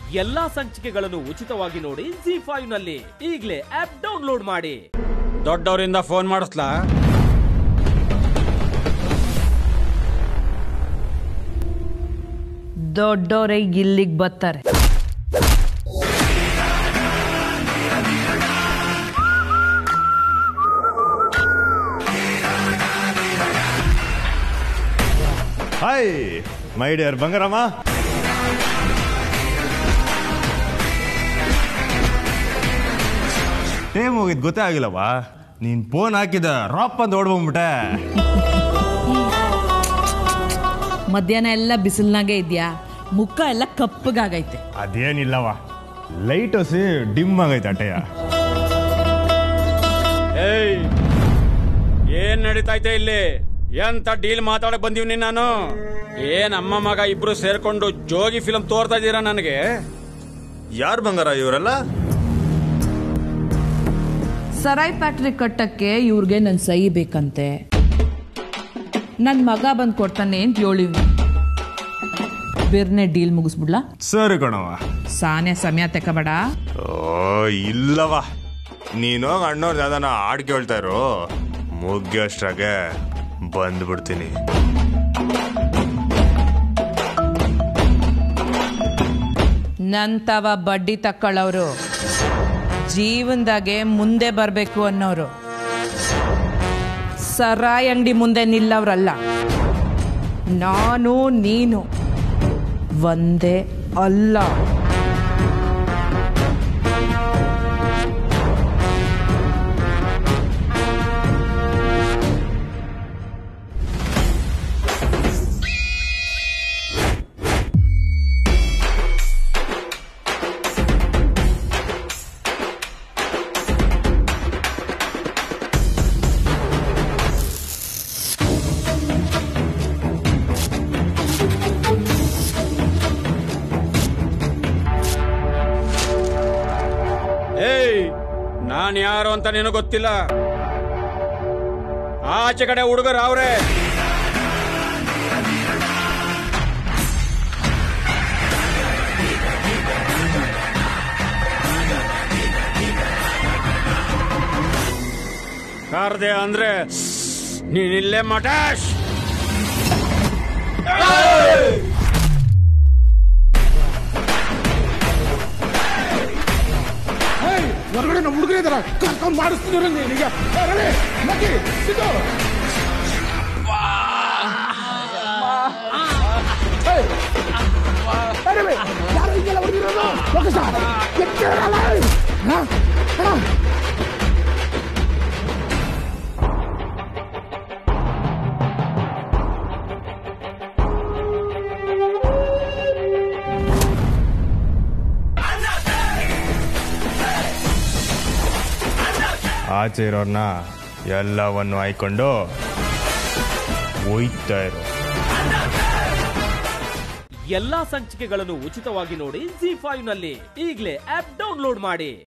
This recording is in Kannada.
ಎಲ್ಲಾ ಸಂಚಿಕೆಗಳನ್ನು ಉಚಿತವಾಗಿ ನೋಡಿ ಜಿ ಫೈವ್ ನಲ್ಲಿ ಈಗಲೇ ಆಪ್ ಡೌನ್ಲೋಡ್ ಮಾಡಿ ದೊಡ್ಡವರಿಂದ ಫೋನ್ ಮಾಡಿಸ್ಲಾ ದೊಡ್ಡೋರೇ ಇಲ್ಲಿಗೆ ಬರ್ತಾರೆ hi my dear Bangaramma time ಹೋಗಿದ್ ಗೊತ್ತೇ ಆಗಿಲ್ಲವಾ ನೀನ್ ಫೋನ್ ಹಾಕಿದ ರಾಪ್ ಅಂತ ಓಡ್ಬಂದ್ಬಿಟ್ಟೆ ಮಧ್ಯಾಹ್ನ ಎಲ್ಲ ಬಿಸಿಲ್ನಾಗೆ ಇದ್ಯಾ ಮುಖ ಎಲ್ಲ ಕಪ್ಪಗಾಗೈತೆ ಅದೇನಿಲ್ಲವ ಲೈಟ್ ಹೊಸಿ ಡಿಮ್ ಆಗೈತೆ ಅಟ್ಟೆಯ ಏಯ್ ಏನ್ ನಡೀತೈತೆ ಇಲ್ಲಿ ಎಂತ ಡೀಲ್ ಮಾತಾಡಕ್ ಬಂದೀವಿ ನಾನು ಏನ್ ಅಮ್ಮ ಮಗ ಇಬ್ರು ಸೇರ್ಕೊಂಡು ಜೋಗಿ ಫಿಲ್ಮ್ ತೋರ್ತಾ ಇದೀರಾ ನನಗೆ ಯಾರು ಬಂಗಾರ ಇವರೆಲ್ಲ ಸರಾಯ್ ಫ್ಯಾಕ್ಟ್ರಿ ಕಟ್ಟಕ್ಕೆ ಇವ್ರಿಗೆ ನನ್ ಸಹಿ ಬೇಕಂತೆ ನನ್ ಮಗ ಬಂದ್ ಕೊಡ್ತಾನೆ ಅಂತ ಹೇಳಿವ್ನಿ ಬೇರ್ನೆ ಡೀಲ್ ಮುಗಿಸ್ಬಿಡ್ಲಾ ಸರಿ ಕಣವ ಸಾನೆ ಸಮಯ ತೆಕಬೇಡ ಓ ಇಲ್ಲವ ನೀನೋಗ ಅಣ್ಣವ್ರ ಯಾವ್ದಾನ ಹಾಡ್ ಕೇಳ್ತಾ ಇರು ಮುಗ್ಯೋಷ್ಟ್ರಾಗೆ ಬಂದ್ಬಿಡ್ತೀನಿ ನಂತವ ಬಡ್ಡಿ ತಕ್ಕೊಳ್ಳೋರು ಜೀವನದಾಗೆ ಮುಂದೆ ಬರಬೇಕು ಅನ್ನೋರು ಸರಾಯ್ ಅಂಗಡಿ ಮುಂದೆ ನಿಲ್ಲವ್ರಲ್ಲ ನಾನು ನೀನು ಒಂದೇ ಅಲ್ಲ ಏಯ್ ನಾನ್ ಯಾರು ಅಂತ ನಿನಗೆ ಗೊತ್ತಿಲ್ಲ ಆಚೆ ಕಡೆ ಹುಡುಗರು ಅವ್ರೆ ಕಾರ್ದೆ ಅಂದ್ರೆ ನೀನಿಲ್ಲೇ ಮಟಾಶ್ ಹೊರಗಡೆ ನಮ್ಮ ಹುಡುಗರೇ ಇದಾರ ಕರ್ಕೊಂಡು ಮಾಡಿಸ್ತಿದ್ರು ನಿನಗೆ ರವಿ ಮಕ್ಕಿ ಸಿದ್ದು ಏಯ್! ಏ ರವಿ, ಯಾರು ಹಿಂಗೆಲ್ಲ ಹೊಡ್ದಿರೋದು? ಹೋಗು ಸರ್. ಎತ್ತಿರಲ್ಲ. ಹಾ? ಹಾ? ಆಚೆ ಇರೋರ್ನ ಎಲ್ಲವನ್ನು ಆಯ್ಕೊಂಡು ಒಯ್ತಾ ಇರು ಎಲ್ಲಾ ಸಂಚಿಕೆಗಳನ್ನು ಉಚಿತವಾಗಿ ನೋಡಿ ಜಿ ಫೈವ್ ನಲ್ಲಿ ಈಗಲೇ ಆಪ್ ಡೌನ್ಲೋಡ್ ಮಾಡಿ